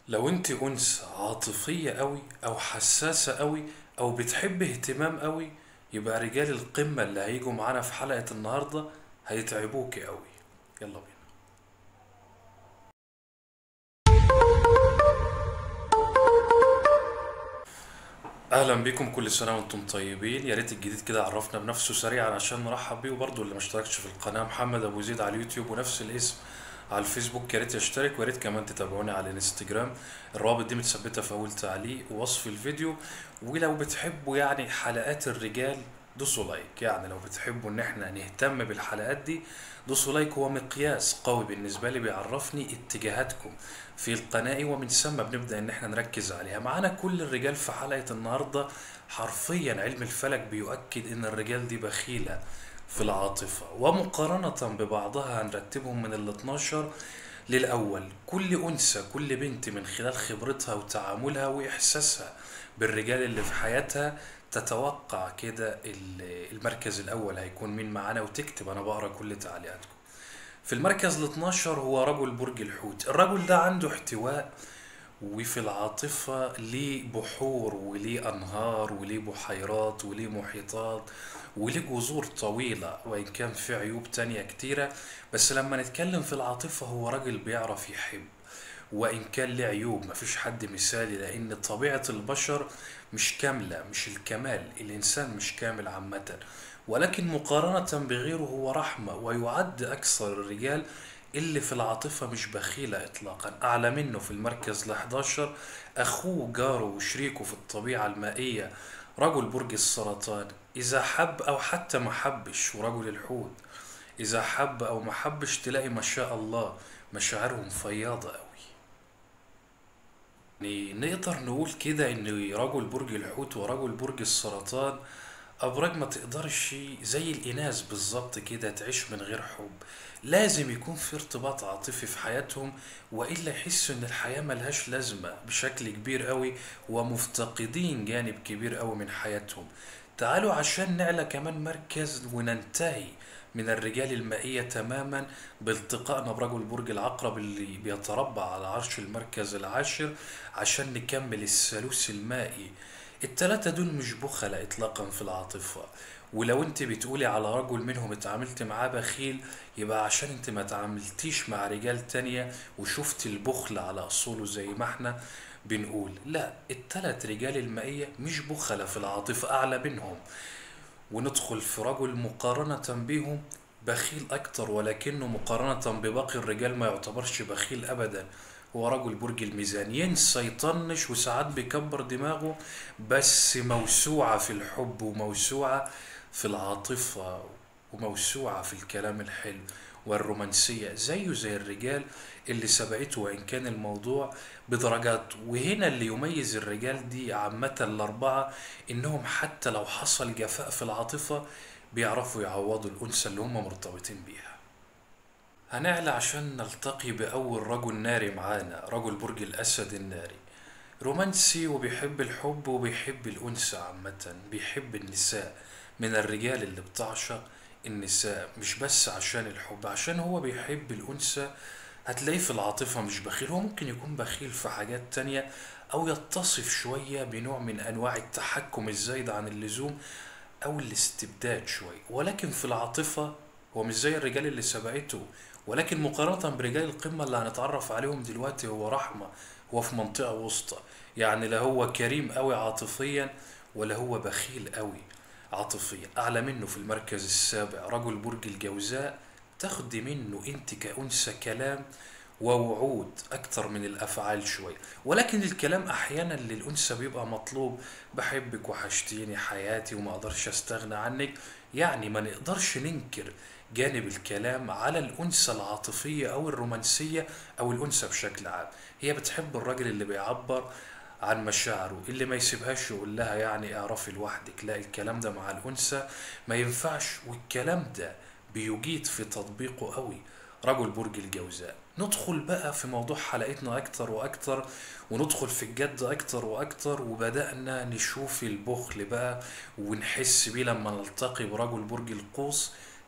لو انت انثى عاطفية قوي او حساسة قوي او بتحب اهتمام قوي يبقى رجال القمة اللي هيجوا معانا في حلقة النهاردة هيتعبوك قوي يلا بينا اهلا بيكم كل سنة وانتم طيبين يا ريت الجديد كده عرفنا بنفسه سريعا عشان نرحب بيه وبرضه اللي ما اشتركش في القناة محمد ابو زيد على اليوتيوب ونفس الاسم على الفيسبوك يا ريت يشترك ويا ريت كمان تتابعوني على الانستجرام الروابط دي متثبته في اول تعليق ووصف الفيديو ولو بتحبوا يعني حلقات الرجال دوسوا لايك يعني لو بتحبوا ان احنا نهتم بالحلقات دي دوسوا لايك هو مقياس قوي بالنسبه لي بيعرفني اتجاهاتكم في القناه ومن ثم بنبدا ان احنا نركز عليها معانا كل الرجال في حلقه النهارده حرفيا علم الفلك بيؤكد ان الرجال دي بخيله في العاطفة ومقارنة ببعضها هنرتبهم من ال 12 للأول كل أنثى كل بنت من خلال خبرتها وتعاملها وإحساسها بالرجال اللي في حياتها تتوقع كده ال- المركز الأول هيكون مين معانا وتكتب أنا بقرا كل تعليقاتكم في المركز ال 12 هو رجل برج الحوت الرجل ده عنده احتواء وفي العاطفة ليه بحور وليه أنهار وليه بحيرات وليه محيطات وليه جذور طويلة وإن كان في عيوب تانية كتيرة بس لما نتكلم في العاطفة هو راجل بيعرف يحب وإن كان له عيوب مفيش حد مثالي لأن طبيعة البشر مش كاملة مش الكمال الإنسان مش كامل عامة ولكن مقارنة بغيره هو رحمة ويعد أكثر الرجال اللي في العاطفة مش بخيلة إطلاقا أعلى منه في المركز ال 11 أخوه جاره وشريكه في الطبيعة المائية رجل برج السرطان إذا حب أو حتى ما حبش ورجل الحوت إذا حب أو ما حبش تلاقي ما شاء الله مشاعرهم فياضة أوي يعني نقدر نقول كده إن رجل برج الحوت ورجل برج السرطان أبراج ما تقدرش زي الإناث بالظبط كده تعيش من غير حب لازم يكون في ارتباط عاطفي في حياتهم وإلا يحسوا إن الحياة ملهاش لازمة بشكل كبير قوي ومفتقدين جانب كبير قوي من حياتهم تعالوا عشان نعلى كمان مركز وننتهي من الرجال المائية تماما بالتقائنا برجل برج العقرب اللي بيتربع على عرش المركز العاشر عشان نكمل الثالوث المائي التلاتة دول مش بخلة إطلاقا في العاطفة ولو انت بتقولي على رجل منهم اتعاملت معاه بخيل يبقى عشان انت ما تعاملتيش مع رجال تانية وشفت البخل على أصوله زي ما احنا بنقول لا التلات رجال المائية مش بخلة في العاطفة أعلى منهم وندخل في رجل مقارنة بيهم بخيل أكتر ولكنه مقارنة بباقي الرجال ما يعتبرش بخيل أبدا هو رجل برج الميزان ينسى يطنش وساعات بيكبر دماغه بس موسوعة في الحب وموسوعة في العاطفة وموسوعة في الكلام الحلو والرومانسية زيه زي الرجال اللي سبقته وإن كان الموضوع بدرجات وهنا اللي يميز الرجال دي عامة الأربعة إنهم حتى لو حصل جفاء في العاطفة بيعرفوا يعوضوا الأنثى اللي هم مرتبطين بيها هنعلى عشان نلتقي بأول رجل ناري معانا رجل برج الأسد الناري رومانسي وبيحب الحب وبيحب الأنثى عامة بيحب النساء من الرجال اللي بتعشق النساء مش بس عشان الحب عشان هو بيحب الأنثى هتلاقيه في العاطفة مش بخيل هو ممكن يكون بخيل في حاجات تانية أو يتصف شوية بنوع من أنواع التحكم الزايد عن اللزوم أو الاستبداد شوية ولكن في العاطفة هو مش زي الرجال اللي سبقته ولكن مقارنة برجال القمة اللي هنتعرف عليهم دلوقتي هو رحمة هو في منطقة وسطى يعني لا هو كريم قوي عاطفيا ولا هو بخيل قوي عاطفيا أعلى منه في المركز السابع رجل برج الجوزاء تاخدي منه انت كأنثى كلام ووعود أكتر من الأفعال شوية ولكن الكلام أحيانا للأنثى بيبقى مطلوب بحبك وحشتيني حياتي وما أقدرش أستغنى عنك يعني ما نقدرش ننكر جانب الكلام على الأنثى العاطفية أو الرومانسية أو الأنثى بشكل عام هي بتحب الراجل اللي بيعبر عن مشاعره اللي ما يسيبهاش يقول لها يعني اعرفي لوحدك لا الكلام ده مع الأنثى ما ينفعش والكلام ده بيجيد في تطبيقه قوي رجل برج الجوزاء ندخل بقى في موضوع حلقتنا أكتر وأكتر وندخل في الجد أكتر وأكتر وبدأنا نشوف البخل بقى ونحس بيه لما نلتقي برجل برج القوس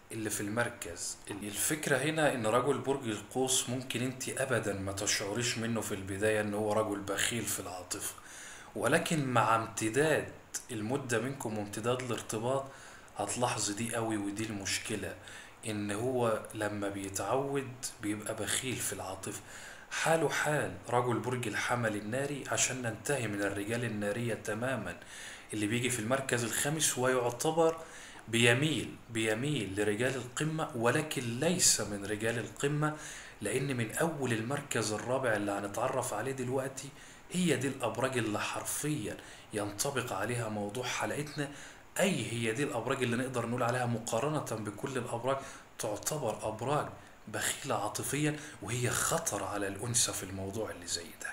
اللي في المركز الفكرة هنا ان رجل برج القوس ممكن انت ابدا ما تشعريش منه في البداية ان هو رجل بخيل في العاطفة ولكن مع امتداد المدة منكم وامتداد الارتباط هتلاحظي دي قوي ودي المشكلة ان هو لما بيتعود بيبقى بخيل في العاطفة حاله حال رجل برج الحمل الناري عشان ننتهي من الرجال النارية تماما اللي بيجي في المركز الخامس ويعتبر بيميل بيميل لرجال القمة ولكن ليس من رجال القمة لأن من أول المركز الرابع اللي هنتعرف عليه دلوقتي هي دي الأبراج اللي حرفيا ينطبق عليها موضوع حلقتنا أي هي دي الأبراج اللي نقدر نقول عليها مقارنة بكل الأبراج تعتبر أبراج بخيلة عاطفيا وهي خطر على الأنثى في الموضوع اللي زي ده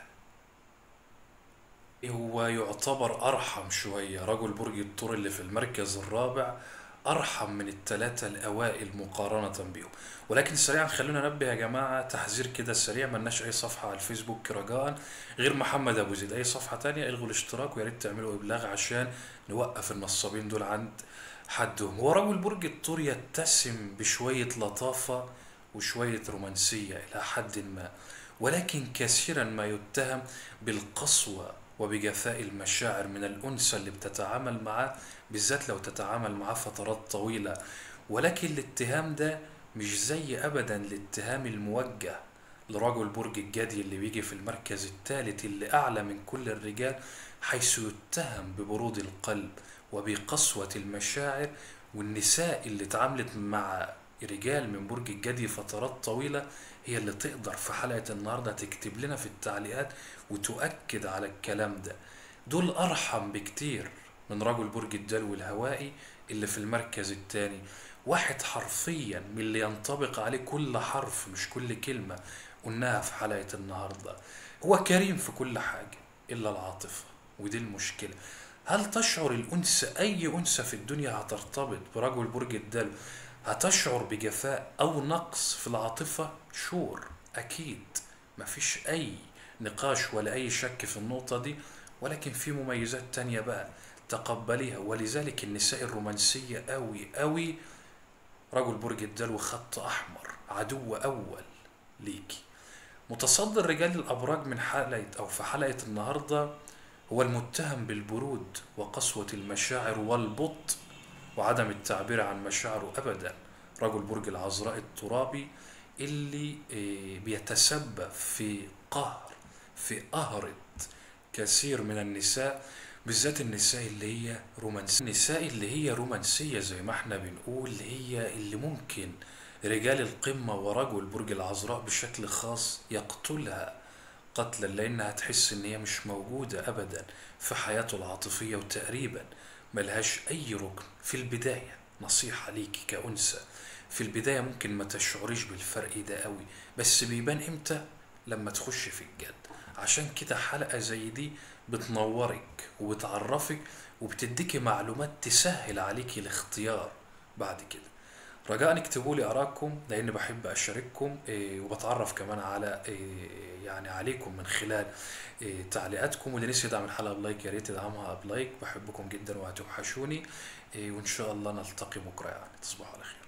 هو يعتبر أرحم شوية رجل برج الثور اللي في المركز الرابع أرحم من الثلاثة الأوائل مقارنة بهم ولكن سريعا خلونا ننبه يا جماعة تحذير كده سريع ملناش أي صفحة على الفيسبوك رجاء غير محمد أبو زيد أي صفحة تانية الغوا الاشتراك ويا ريت تعملوا إبلاغ عشان نوقف النصابين دول عند حدهم هو رجل برج الثور يتسم بشوية لطافة وشوية رومانسية إلى حد ما ولكن كثيرا ما يتهم بالقسوة وبجفاء المشاعر من الأنثى اللي بتتعامل معاه بالذات لو تتعامل معاه فترات طويلة ولكن الاتهام ده مش زي أبدا الاتهام الموجه لرجل برج الجدي اللي بيجي في المركز الثالث اللي أعلى من كل الرجال حيث يتهم ببرود القلب وبقسوة المشاعر والنساء اللي اتعاملت مع رجال من برج الجدي فترات طويلة هي اللي تقدر في حلقة النهاردة تكتب لنا في التعليقات وتؤكد على الكلام ده دول أرحم بكتير من رجل برج الدلو الهوائي اللي في المركز الثاني واحد حرفيا من اللي ينطبق عليه كل حرف مش كل كلمة قلناها في حلقة النهاردة هو كريم في كل حاجة إلا العاطفة ودي المشكلة هل تشعر الأنثى أي أنثى في الدنيا هترتبط برجل برج الدلو هتشعر بجفاء أو نقص في العاطفة شور أكيد مفيش أي نقاش ولا أي شك في النقطة دي ولكن في مميزات تانية بقى تقبليها ولذلك النساء الرومانسية أوي أوي رجل برج الدلو خط أحمر عدو أول ليكي متصدر رجال الأبراج من حلقة أو في حلقة النهاردة هو المتهم بالبرود وقسوة المشاعر والبطء وعدم التعبير عن مشاعره أبدا رجل برج العذراء الترابي اللي بيتسبب في قهر في قهرة كثير من النساء بالذات النساء اللي هي رومانسية النساء اللي هي رومانسية زي ما احنا بنقول هي اللي ممكن رجال القمة ورجل برج العذراء بشكل خاص يقتلها قتلا لأنها تحس إن هي مش موجودة أبدا في حياته العاطفية وتقريبا ملهاش أي ركن في البداية نصيحة ليكي كأنثى في البداية ممكن ما تشعريش بالفرق ده قوي بس بيبان امتى لما تخش في الجد عشان كده حلقة زي دي بتنورك وبتعرفك وبتديكي معلومات تسهل عليكي الاختيار بعد كده رجاء اكتبوا لي ارائكم لان بحب اشارككم إيه وبتعرف كمان على إيه يعني عليكم من خلال إيه تعليقاتكم واللي نسي يدعم الحلقه بلايك يا ريت يدعمها بلايك بحبكم جدا وهتوحشوني وان شاء الله نلتقي بكره يعني تصبحوا على خير